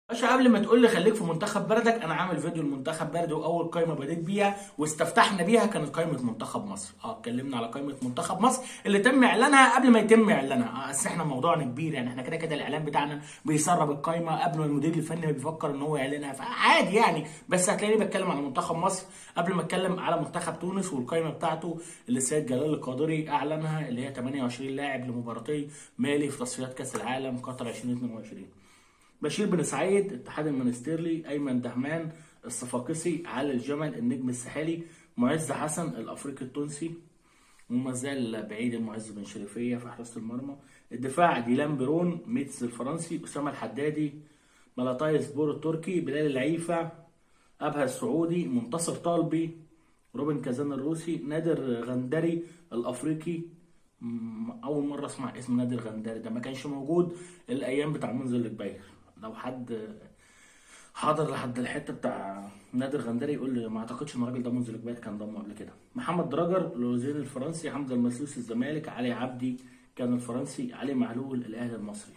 باشا قبل ما تقول لي خليك في منتخب بلدك انا عامل فيديو المنتخب بلدي واول قائمه بديت بيها واستفتحنا بيها كانت قائمه منتخب مصر اه اتكلمنا على قائمه منتخب مصر اللي تم اعلانها قبل ما يتم اعلانها اه اصل احنا موضوعنا كبير يعني احنا كده كده الاعلان بتاعنا بيسرب القائمه قبل ما المدير الفني ما بيفكر ان هو يعلنها فعادي يعني بس هتلاقيني بتكلم على منتخب مصر قبل ما اتكلم على منتخب تونس والقائمه بتاعته اللي السيد جلال القادري اعلنها اللي هي 28 لاعب لمباراتي مالي في تصفيات كاس العالم قطر 2022 بشير بن سعيد اتحاد المنستيرلي ايمن دهمان الصفاقسي علي الجمل النجم الساحلي معز حسن الافريقي التونسي وما زال بعيد المعز بن شريفيه في حراسه المرمى الدفاع ديلان بيرون ميتز الفرنسي اسامه الحدادي ملاتاي سبور التركي بلال العيفه ابها السعودي منتصر طالبي روبن كازان الروسي نادر غندري الافريقي م- اول مره اسمع اسم نادر غندري ده ما كانش موجود الايام بتاع منزل الجباير لو حد حاضر لحد الحته بتاع نادر غندري يقول لي ما اعتقدش ان الراجل ده منزل الجباير كان ضمه قبل كده محمد دراجر لوزين الفرنسي حمزه المسلوسي الزمالك علي عبدي كان الفرنسي علي معلول الاهلي المصري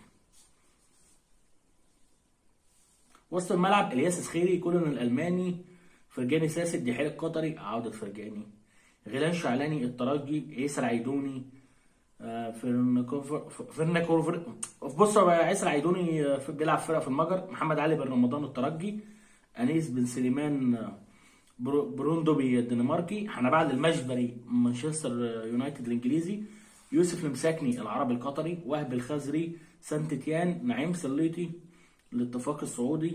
وسط الملعب الياس سخيري كولون الالماني فرجاني ساسد دحيل القطري عوده فرجاني غيلان شعلاني الترجي عيسى العيدوني آه، فرنكوفر فرنكوفر بص هو عيسى العيدوني آه، في- بيلعب فرقه في المجر محمد علي بن رمضان الترجي انيس بن سليمان آه، برو- بروندوبي الدنماركي حنبعل المجبري مانشستر يونايتد الانجليزي يوسف المساكني العربي القطري وهب الخزري سانت تيان نعيم سليطي الاتفاق السعودي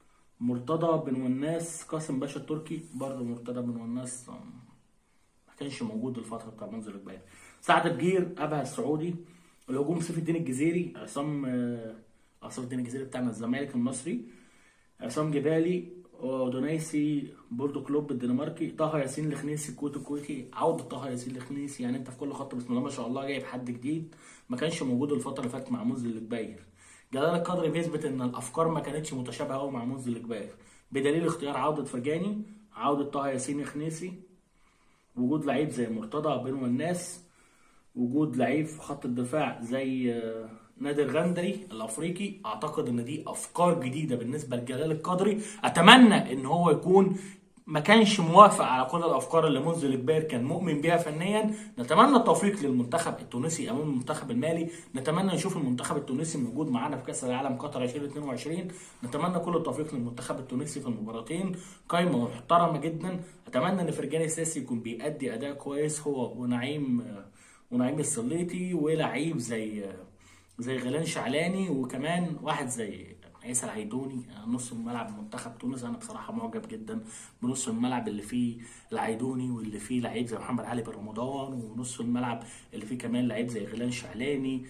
مرتضى بن وناس قاسم باشا التركي برضه مرتضى بن وناس آه، ما كانش موجود الفتره بتاع منزل الجبال سعد بجير ابها السعودي الهجوم سيف الدين الجزيري عصام آه، عصام الدين الجزيري بتاعنا الزمالك المصري عصام جبالي ودونيسي بوردو كلوب الدنماركي طه ياسين الخنيسي الكويت الكويتي عودة طه ياسين الخنيسي يعني انت في كل خط بسم الله ما شاء الله جايب حد جديد ما كانش موجود الفتره اللي فاتت مع منزل الجباير جلال القدري بيثبت ان الافكار ما كانتش متشابهه قوي مع منزل الجباير بدليل اختيار عوده فرجاني عوده طه ياسين الخنيسي وجود لعيب زي مرتضى بن والناس وجود لعيب في خط الدفاع زي آه، نادر غندري الافريقي اعتقد ان دي افكار جديده بالنسبه لجلال القدري اتمنى ان هو يكون ما كانش موافق على كل الافكار اللي منذ الجبير كان مؤمن بيها فنيا نتمنى التوفيق للمنتخب التونسي امام المنتخب المالي نتمنى نشوف المنتخب التونسي موجود معانا في كاس العالم قطر 2022 نتمنى كل التوفيق للمنتخب التونسي في المباراتين قائمه محترمه جدا اتمنى ان فرجاني ساسي يكون بيأدي اداء كويس هو ونعيم ونعيم السليطي ولعيب زي زي غيلان شعلاني وكمان واحد زي عيسى العيدوني نص الملعب منتخب تونس انا بصراحه معجب جدا بنص الملعب اللي فيه العيدوني واللي فيه لعيب زي محمد علي بن رمضان ونص الملعب اللي فيه كمان لعيب زي غيلان شعلاني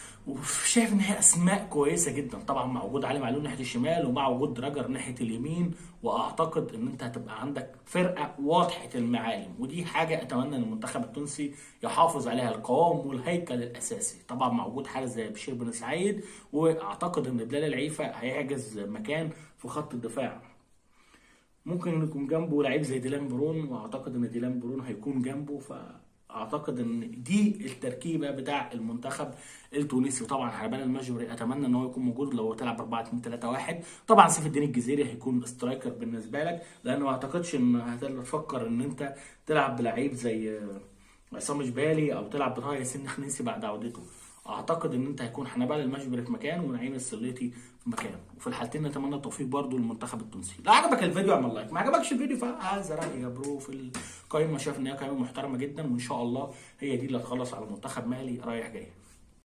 وشايف ان هي اسماء كويسه جدا طبعا مع وجود علي معلول ناحيه الشمال ومع وجود دراجر ناحيه اليمين واعتقد ان انت هتبقى عندك فرقه واضحه المعالم ودي حاجه اتمنى ان المنتخب التونسي يحافظ عليها القوام والهيكل الاساسي طبعا مع وجود حارس زي بشير بن سعيد واعتقد ان بلال العيفه هيحجز مكان في خط الدفاع ممكن يكون جنبه لعيب زي ديلان برون واعتقد ان ديلان برون هيكون جنبه فاعتقد ان دي التركيبه بتاع المنتخب التونسي وطبعا حربان المجبري اتمنى ان هو يكون موجود لو تلعب 4 2 3 1 طبعا سيف الدين الجزيري هيكون سترايكر بالنسبه لك لانه ما اعتقدش ان هتفكر ان انت تلعب بلعيب زي عصام جبالي او تلعب بطه ياسين خنيسي بعد عودته اعتقد ان انت هيكون حنبال المجبري في مكان ونعيم السليطي في مكان وفي الحالتين نتمنى التوفيق برضو للمنتخب التونسي لو عجبك الفيديو اعمل لايك ما عجبكش الفيديو فهذا رايي يا برو في القائمه شايف ان هي قائمه محترمه جدا وان شاء الله هي دي اللي هتخلص على منتخب مالي رايح جاي